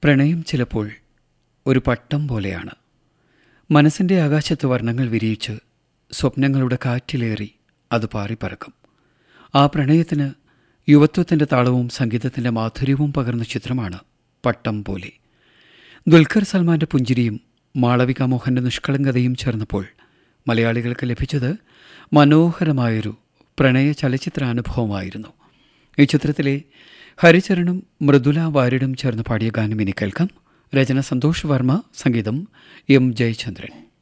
പ്രണയം ചിലപ്പോൾ ഒരു പട്ടം പോലെയാണ് മനസ്സിൻ്റെ ആകാശത്ത് വർണ്ണങ്ങൾ വിരിയിച്ച് സ്വപ്നങ്ങളുടെ കാറ്റിലേറി അത് പാറിപ്പറക്കും ആ പ്രണയത്തിന് യുവത്വത്തിൻ്റെ താളവും സംഗീതത്തിൻ്റെ മാധുര്യവും പകർന്ന ചിത്രമാണ് പട്ടം പോലെ ദുൽഖർ സൽമാന്റെ പുഞ്ചിരിയും മാളവിക മോഹന്റെ നിഷ്കളങ്കതയും ചേർന്നപ്പോൾ മലയാളികൾക്ക് ലഭിച്ചത് മനോഹരമായൊരു പ്രണയ ചലച്ചിത്രാനുഭവമായിരുന്നു ഈ ചിത്രത്തിലെ ഹരിചരണും മൃദുല വാര്യടും ചേർന്ന് പാടിയ ഗാനം ഇനി കേൾക്കാം രചന സന്തോഷ് വർമ്മ സംഗീതം എം ജയചന്ദ്രൻ